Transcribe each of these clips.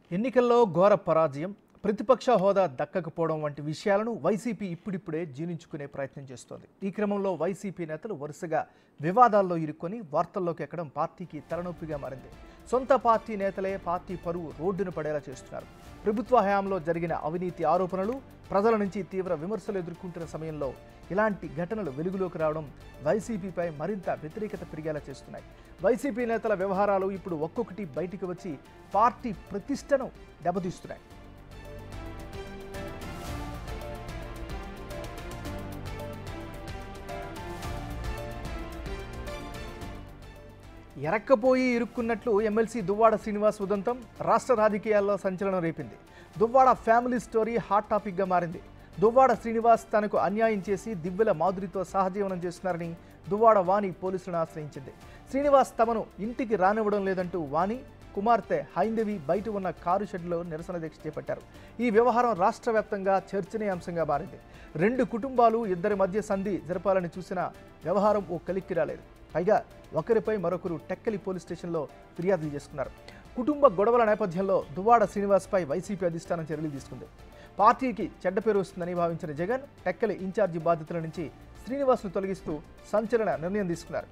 ఎన్నికల్లో ఘోర పరాజయం ప్రతిపక్ష హోదా దక్కకపోవడం వంటి విషయాలను వైసీపీ ఇప్పుడిప్పుడే జీర్ణించుకునే ప్రయత్నం చేస్తోంది ఈ క్రమంలో వైసీపీ నేతలు వరుసగా వివాదాల్లో ఇరుక్కొని వార్తల్లోకి ఎక్కడం పార్టీకి తలనొప్పిగా మారింది సొంత పార్టీ నేతలే పార్టీ పరువు రోడ్డున పడేలా చేస్తున్నారు ప్రభుత్వ హయాంలో జరిగిన అవినీతి ఆరోపణలు ప్రజల నుంచి తీవ్ర విమర్శలు ఎదుర్కొంటున్న సమయంలో ఇలాంటి ఘటనలు వెలుగులోకి రావడం వైసీపీపై మరింత వ్యతిరేకత పెరిగేలా చేస్తున్నాయి వైసీపీ నేతల వ్యవహారాలు ఇప్పుడు ఒక్కొక్కటి బయటికి వచ్చి పార్టీ ప్రతిష్టను దెబ్బతీస్తున్నాయి ఎరక్కపోయి ఇరుక్కున్నట్లు ఎమ్మెల్సీ దువ్వాడ శ్రీనివాస్ ఉదంతం రాష్ట్ర రాజకీయాల్లో సంచలనం రేపింది దువ్వాడ ఫ్యామిలీ స్టోరీ హాట్ టాపిక్గా మారింది దువ్వాడ శ్రీనివాస్ తనకు అన్యాయం చేసి దివ్వెల మాధురితో సహజీవనం చేస్తున్నారని దువ్వాడ వాణి పోలీసులను ఆశ్రయించింది శ్రీనివాస్ తమను ఇంటికి రానివ్వడం లేదంటూ వాణి కుమార్తె హైందవి బయట ఉన్న కారు షెడ్లో నిరసన దీక్ష చేపట్టారు ఈ వ్యవహారం రాష్ట్ర వ్యాప్తంగా చర్చనీయాంశంగా మారింది రెండు కుటుంబాలు ఇద్దరి మధ్య సంధి జరపాలని చూసిన వ్యవహారం ఓ కలిక్కి రాలేదు పైగా ఒకరిపై మరొకరు టెక్కలి పోలీస్ స్టేషన్లో ఫిర్యాదులు చేసుకున్నారు కుటుంబ గొడవల నేపథ్యంలో దువ్వాడ శ్రీనివాస్పై వైసీపీ అధిష్టానం చర్యలు తీసుకుంది పార్టీకి చెడ్డ పేరు వస్తుందని భావించిన జగన్ టెక్కలి ఇన్ఛార్జి బాధ్యతల నుంచి శ్రీనివాస్ను తొలగిస్తూ సంచలన నిర్ణయం తీసుకున్నారు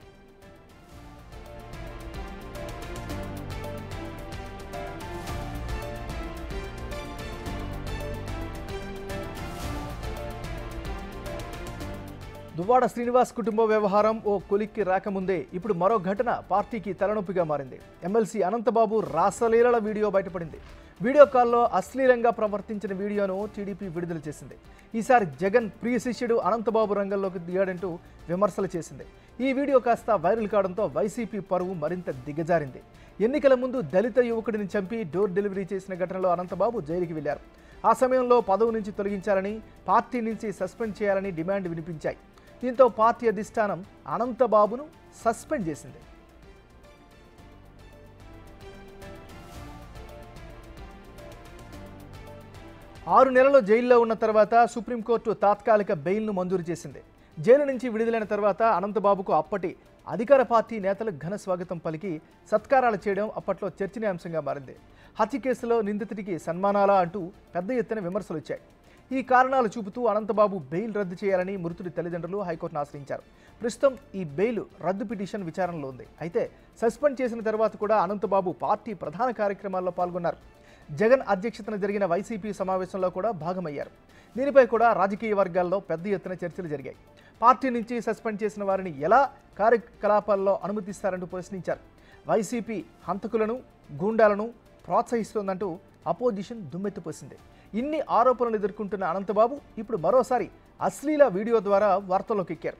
దువ్వాడ శ్రీనివాస్ కుటుంబ వ్యవహారం ఓ కొలిక్కి రాకముందే ఇప్పుడు మరో ఘటన పార్టీకి తలనొప్పిగా మారింది ఎమ్మెల్సీ అనంతబాబు రాసలీలల వీడియో బయటపడింది వీడియో కాల్లో అశ్లీలంగా ప్రవర్తించిన వీడియోను టీడీపీ విడుదల చేసింది ఈసారి జగన్ ప్రియ శిష్యుడు అనంతబాబు రంగంలోకి దిగాడంటూ విమర్శలు చేసింది ఈ వీడియో కాస్త వైరల్ కావడంతో వైసీపీ పరువు మరింత దిగజారింది ఎన్నికల ముందు దళిత యువకుడిని చంపి డోర్ డెలివరీ చేసిన ఘటనలో అనంతబాబు జైలుకి వెళ్లారు ఆ సమయంలో పదవి నుంచి తొలగించాలని పార్టీ నుంచి సస్పెండ్ చేయాలని డిమాండ్ వినిపించాయి దీంతో పార్టీ అధిష్టానం అనంతబాబును సస్పెండ్ చేసింది ఆరు నెలలు జైల్లో ఉన్న తర్వాత సుప్రీంకోర్టు తాత్కాలిక బెయిల్ను మంజూరు చేసింది జైలు నుంచి విడుదలైన తర్వాత అనంతబాబుకు అప్పటి అధికార పార్టీ నేతలు ఘన స్వాగతం పలికి సత్కారాలు చేయడం అప్పట్లో చర్చనీయాంశంగా మారింది హత్య కేసులో నిందితుడికి సన్మానాలా అంటూ పెద్ద ఎత్తున విమర్శలు వచ్చాయి ఈ కారణాలు చూపుతూ అనంతబాబు బెయిల్ రద్దు చేయాలని మృతుడి తల్లిదండ్రులు హైకోర్టును ఆశ్రయించారు ప్రస్తుతం ఈ బెయిల్ రద్దు పిటిషన్ విచారణలో ఉంది అయితే సస్పెండ్ చేసిన తర్వాత కూడా అనంతబాబు పార్టీ ప్రధాన కార్యక్రమాల్లో పాల్గొన్నారు జగన్ అధ్యక్షతన జరిగిన వైసీపీ సమావేశంలో కూడా భాగమయ్యారు దీనిపై కూడా రాజకీయ వర్గాల్లో పెద్ద ఎత్తున చర్చలు జరిగాయి పార్టీ నుంచి సస్పెండ్ చేసిన వారిని ఎలా కార్యకలాపాల్లో అనుమతిస్తారంటూ ప్రశ్నించారు వైసీపీ హంతకులను గూండాలను ప్రోత్సహిస్తోందంటూ అపోజిషన్ దుమ్మెత్తిపోసింది ఇన్ని ఆరోపణలు ఎదుర్కొంటున్న అనంతబాబు ఇప్పుడు మరోసారి అశ్లీల వీడియో ద్వారా వార్తల్లోకి ఎక్కారు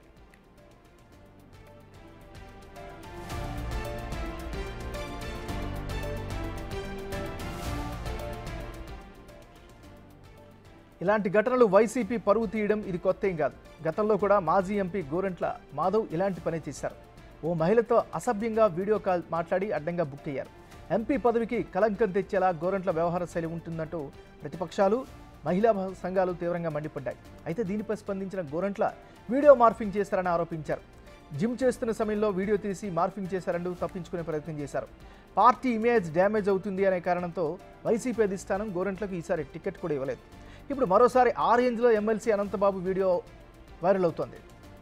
ఇలాంటి ఘటనలు వైసీపీ పరువు తీయడం ఇది కొత్త ఏం కాదు గతంలో కూడా మాజీ ఎంపీ గోరంట్ల మాధవ్ ఇలాంటి పని చేశారు ఓ మహిళతో అసభ్యంగా వీడియో కాల్ మాట్లాడి అడ్డంగా బుక్ అయ్యారు ఎంపీ పదవికి కలంకం తెచ్చేలా గోరంట్ల వ్యవహార శైలి ఉంటుందంటూ ప్రతిపక్షాలు మహిళా సంఘాలు తీవ్రంగా మండిపడ్డాయి అయితే దీనిపై స్పందించిన గోరంట్ల వీడియో మార్ఫింగ్ చేశారని ఆరోపించారు జిమ్ చేస్తున్న సమయంలో వీడియో తీసి మార్ఫింగ్ చేశారంటూ తప్పించుకునే ప్రయత్నం చేశారు పార్టీ ఇమేజ్ డ్యామేజ్ అవుతుంది అనే కారణంతో వైసీపీ అధిష్టానం గోరంట్లకు ఈసారి టికెట్ కూడా ఇవ్వలేదు ఇప్పుడు మరోసారి ఆ రేంజ్లో ఎమ్మెల్సీ అనంతబాబు వీడియో వైరల్ అవుతోంది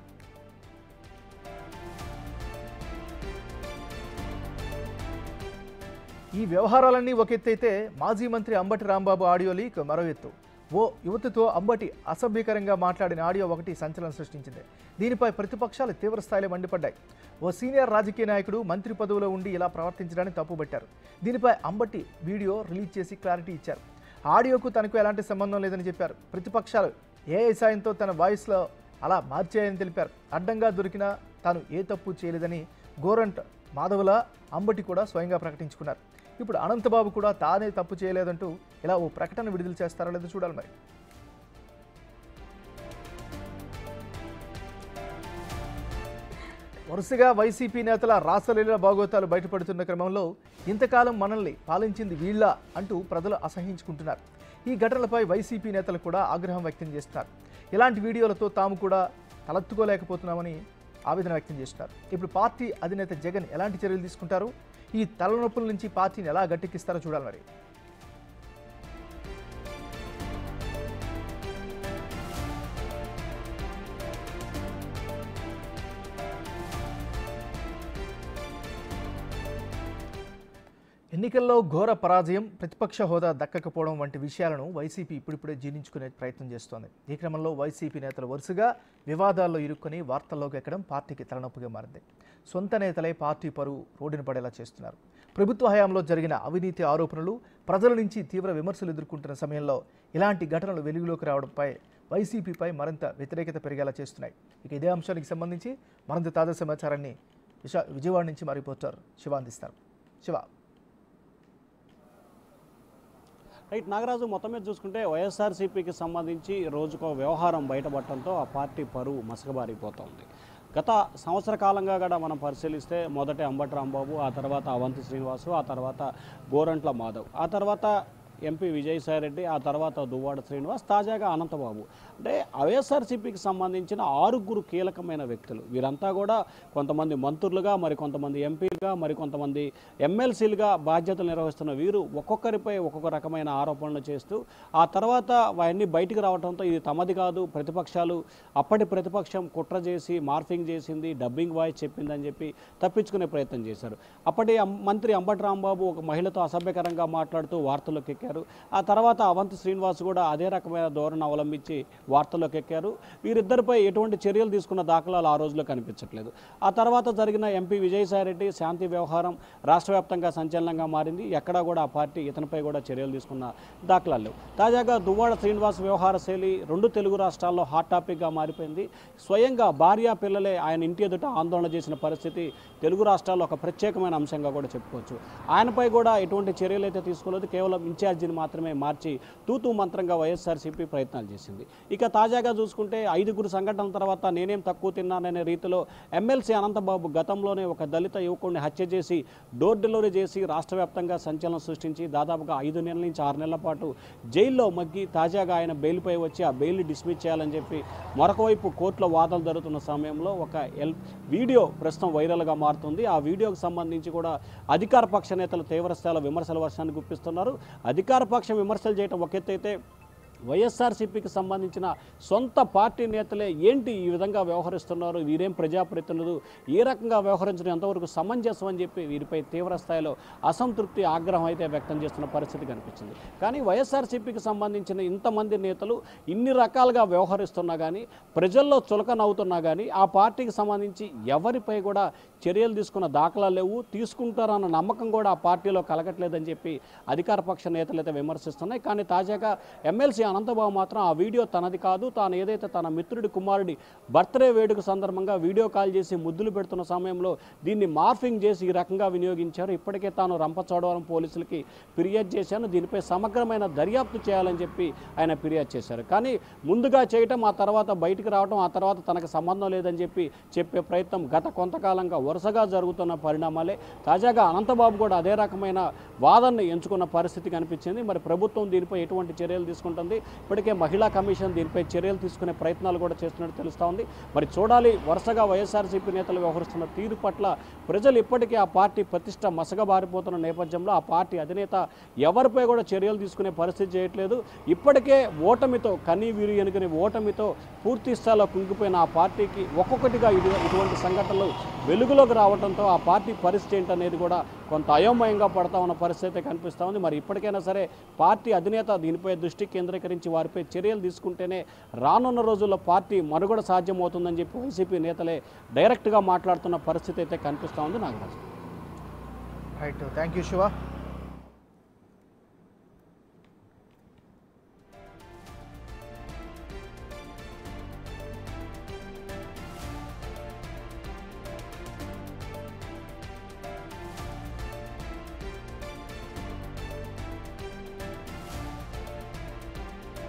ఈ వ్యవహారాలన్నీ ఒక ఎత్తు అయితే మాజీ మంత్రి అంబటి రాంబాబు ఆడియో లీక్ మరో ఎత్తు ఓ యువతితో అంబటి అసభ్యకరంగా మాట్లాడిన ఆడియో ఒకటి సంచలనం సృష్టించింది దీనిపై ప్రతిపక్షాలు తీవ్ర స్థాయిలో మండిపడ్డాయి ఓ సీనియర్ రాజకీయ నాయకుడు మంత్రి పదవిలో ఉండి ఇలా ప్రవర్తించడాన్ని తప్పుబట్టారు దీనిపై అంబటి వీడియో రిలీజ్ చేసి క్లారిటీ ఇచ్చారు ఆడియోకు తనకు ఎలాంటి సంబంధం లేదని చెప్పారు ప్రతిపక్షాలు ఏఐ సాయంతో తన వాయిస్లో అలా మార్చాయని తెలిపారు అడ్డంగా దొరికినా తాను ఏ తప్పు చేయలేదని గోరంట్ మాధవుల అంబటి కూడా స్వయంగా ప్రకటించుకున్నారు ఇప్పుడు అనంతబాబు కూడా తానే తప్పు చేయలేదంటూ ఇలా ఓ ప్రకటన విడుదల చేస్తారో లేదో చూడాలి మరి వరుసగా వైసీపీ నేతల రాసలీల బాగోతాలు బయటపడుతున్న క్రమంలో ఇంతకాలం మనల్ని పాలించింది వీళ్ళ అంటూ ప్రజలు అసహించుకుంటున్నారు ఈ ఘటనలపై వైసీపీ నేతలు కూడా ఆగ్రహం వ్యక్తం చేస్తున్నారు ఇలాంటి వీడియోలతో తాము కూడా తలెత్తుకోలేకపోతున్నామని ఆవేదన వ్యక్తం చేస్తున్నారు ఇప్పుడు పార్టీ అధినేత జగన్ ఎలాంటి చర్యలు తీసుకుంటారు ఈ తలనొప్పుల నుంచి పార్టీని ఎలా గట్టెక్కిస్తారో చూడాలి మరి ఎన్నికల్లో ఘోర పరాజయం ప్రతిపక్ష హోదా దక్కకపోవడం వంటి విషయాలను వైసీపీ ఇప్పుడిప్పుడే జీర్ణించుకునే ప్రయత్నం చేస్తోంది ఈ క్రమంలో వైసీపీ నేతలు వరుసగా వివాదాల్లో ఇరుక్కొని వార్తల్లోకి ఎక్కడం పార్టీకి తలనొప్పిగా మారింది సొంత నేతలే పార్టీ పరువు రోడ్డున పడేలా చేస్తున్నారు ప్రభుత్వ హయాంలో జరిగిన అవినీతి ఆరోపణలు ప్రజల నుంచి తీవ్ర విమర్శలు ఎదుర్కొంటున్న సమయంలో ఇలాంటి ఘటనలు వెలుగులోకి రావడంపై వైసీపీపై మరింత వ్యతిరేకత పెరిగేలా చేస్తున్నాయి ఇక ఇదే అంశానికి సంబంధించి మరింత తాజా సమాచారాన్ని విశా విజయవాడ నుంచి మా రిపోర్టర్ శివ అందిస్తారు శివ రైట్ నాగరాజు మొత్తం మీద చూసుకుంటే వైఎస్ఆర్సీపీకి సంబంధించి రోజుకో వ్యవహారం బయటపడటంతో ఆ పార్టీ పరువు మసకబారిపోతోంది గత సంవత్సర కాలంగా కూడా మనం పరిశీలిస్తే మొదట అంబటి రాంబాబు ఆ తర్వాత అవంతి శ్రీనివాసు ఆ తర్వాత గోరంట్ల మాధవ్ ఆ తర్వాత ఎంపీ విజయసాయిరెడ్డి ఆ తర్వాత దువ్వాడ శ్రీనివాస్ తాజాగా అనంతబాబు అంటే వైఎస్ఆర్సీపీకి సంబంధించిన ఆరుగురు కీలకమైన వ్యక్తులు వీరంతా కూడా కొంతమంది మంత్రులుగా మరి కొంతమంది ఎంపీలుగా మరి కొంతమంది ఎమ్మెల్సీలుగా బాధ్యతలు నిర్వహిస్తున్న వీరు ఒక్కొక్కరిపై ఒక్కొక్క రకమైన ఆరోపణలు చేస్తూ ఆ తర్వాత అవన్నీ బయటికి రావడంతో ఇది తమది కాదు ప్రతిపక్షాలు అప్పటి ప్రతిపక్షం కుట్ర చేసి మార్ఫింగ్ చేసింది డబ్బింగ్ వాయిస్ చెప్పిందని చెప్పి తప్పించుకునే ప్రయత్నం చేశారు అప్పటి అం- మంత్రి అంబటి రాంబాబు ఒక మహిళతో అసభ్యకరంగా మాట్లాడుతూ వార్తల్లోకి ఎక్కారు ఆ తర్వాత అవంతి శ్రీనివాస్ కూడా అదే రకమైన ధోరణి అవలంబించి వార్తల్లోకి ఎక్కారు వీరిద్దరిపై ఎటువంటి చర్యలు తీసుకున్న దాఖలాలు ఆ రోజులో కనిపించట్లేదు ఆ తర్వాత జరిగిన ఎంపీ విజయసాయిరెడ్డి శాంతి వ్యవహారం రాష్ట్ర వ్యాప్తంగా సంచలనంగా మారింది ఎక్కడా కూడా ఆ పార్టీ ఇతనిపై కూడా చర్యలు తీసుకున్న దాఖలాలు లేవు తాజాగా దువ్వాడ శ్రీనివాస్ వ్యవహార శైలి రెండు తెలుగు రాష్ట్రాల్లో హాట్ టాపిక్గా మారిపోయింది స్వయంగా భార్య పిల్లలే ఆయన ఇంటి ఎదుట ఆందోళన చేసిన పరిస్థితి తెలుగు రాష్ట్రాల్లో ఒక ప్రత్యేకమైన అంశంగా కూడా చెప్పుకోవచ్చు ఆయనపై కూడా ఎటువంటి చర్యలు అయితే తీసుకోలేదు కేవలం ఇన్ఛార్జిని మాత్రమే మార్చి తూతూ మంత్రంగా వైఎస్ఆర్సీపీ ప్రయత్నాలు చేసింది ఇక తాజాగా చూసుకుంటే ఐదుగురు సంఘటనల తర్వాత నేనేం తక్కువ తిన్నాననే రీతిలో ఎమ్మెల్సీ అనంతబాబు గతంలోనే ఒక దళిత యువకుడిని హత్య చేసి డోర్ డెలివరీ చేసి రాష్ట్ర వ్యాప్తంగా సంచలనం సృష్టించి దాదాపుగా ఐదు నెలల నుంచి ఆరు నెలల పాటు జైల్లో మగ్గి తాజాగా ఆయన బెయిల్పై వచ్చి ఆ బెయిల్ని డిస్మిస్ చేయాలని చెప్పి మరొక వైపు కోర్టులో వాదనలు జరుగుతున్న సమయంలో ఒక ఎల్ వీడియో ప్రస్తుతం వైరల్గా మారుతుంది ఆ వీడియోకి సంబంధించి కూడా అధికార పక్ష నేతలు తీవ్రస్థాయిలో విమర్శల వర్షాన్ని గుప్పిస్తున్నారు అధికార పక్షం విమర్శలు చేయడం ఒక ఎత్తు అయితే వైఎస్ఆర్సీపీకి సంబంధించిన సొంత పార్టీ నేతలే ఏంటి ఈ విధంగా వ్యవహరిస్తున్నారు వీరేం ప్రజాప్రతినిధులు ఏ రకంగా వ్యవహరించడం ఎంతవరకు సమంజసం అని చెప్పి వీరిపై తీవ్ర స్థాయిలో అసంతృప్తి ఆగ్రహం అయితే వ్యక్తం చేస్తున్న పరిస్థితి కనిపించింది కానీ వైఎస్ఆర్సీపీకి సంబంధించిన ఇంతమంది నేతలు ఇన్ని రకాలుగా వ్యవహరిస్తున్నా కానీ ప్రజల్లో చులకనవుతున్నా కానీ ఆ పార్టీకి సంబంధించి ఎవరిపై కూడా చర్యలు తీసుకున్న దాఖలాలు లేవు తీసుకుంటారన్న నమ్మకం కూడా ఆ పార్టీలో కలగట్లేదని చెప్పి అధికార పక్ష నేతలు అయితే విమర్శిస్తున్నాయి కానీ తాజాగా ఎమ్మెల్సీ అనంతబాబు మాత్రం ఆ వీడియో తనది కాదు తాను ఏదైతే తన మిత్రుడి కుమారుడి బర్త్డే వేడుక సందర్భంగా వీడియో కాల్ చేసి ముద్దులు పెడుతున్న సమయంలో దీన్ని మార్ఫింగ్ చేసి ఈ రకంగా వినియోగించారు ఇప్పటికే తాను రంపచోడవరం పోలీసులకి ఫిర్యాదు చేశాను దీనిపై సమగ్రమైన దర్యాప్తు చేయాలని చెప్పి ఆయన ఫిర్యాదు చేశారు కానీ ముందుగా చేయటం ఆ తర్వాత బయటికి రావడం ఆ తర్వాత తనకు సంబంధం లేదని చెప్పి చెప్పే ప్రయత్నం గత కొంతకాలంగా వరుసగా జరుగుతున్న పరిణామాలే తాజాగా అనంతబాబు కూడా అదే రకమైన వాదనని ఎంచుకున్న పరిస్థితి కనిపించింది మరి ప్రభుత్వం దీనిపై ఎటువంటి చర్యలు తీసుకుంటుంది ఇప్పటికే మహిళా కమిషన్ దీనిపై చర్యలు తీసుకునే ప్రయత్నాలు కూడా చేస్తున్నట్టు తెలుస్తూ ఉంది మరి చూడాలి వరుసగా వైఎస్ఆర్సీపీ నేతలు వ్యవహరిస్తున్న తీరు పట్ల ప్రజలు ఇప్పటికే ఆ పార్టీ ప్రతిష్ట మసగబారిపోతున్న నేపథ్యంలో ఆ పార్టీ అధినేత ఎవరిపై కూడా చర్యలు తీసుకునే పరిస్థితి చేయట్లేదు ఇప్పటికే ఓటమితో కనీ వీరు ఎనుకని ఓటమితో పూర్తి స్థాయిలో కుంగిపోయిన ఆ పార్టీకి ఒక్కొక్కటిగా ఇది ఇటువంటి సంఘటనలు వెలుగులోకి రావడంతో ఆ పార్టీ పరిస్థితి ఏంటనేది కూడా కొంత అయోమయంగా పడతా ఉన్న పరిస్థితి అయితే కనిపిస్తూ ఉంది మరి ఇప్పటికైనా సరే పార్టీ అధినేత దీనిపై దృష్టి కేంద్రీకరించి వారిపై చర్యలు తీసుకుంటేనే రానున్న రోజుల్లో పార్టీ మనుగడ సాధ్యమవుతుందని చెప్పి వైసీపీ నేతలే డైరెక్ట్గా మాట్లాడుతున్న పరిస్థితి అయితే కనిపిస్తూ ఉంది Nagaraju right thank you Shiva